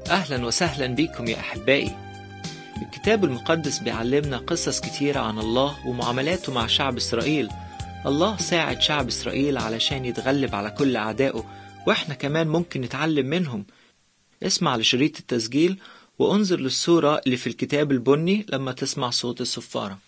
أهلا وسهلا بكم يا أحبائي الكتاب المقدس بيعلمنا قصص كتيرة عن الله ومعاملاته مع شعب إسرائيل الله ساعد شعب إسرائيل علشان يتغلب على كل أعدائه وإحنا كمان ممكن نتعلم منهم اسمع لشريط التسجيل وانظر للصورة اللي في الكتاب البني لما تسمع صوت الصفارة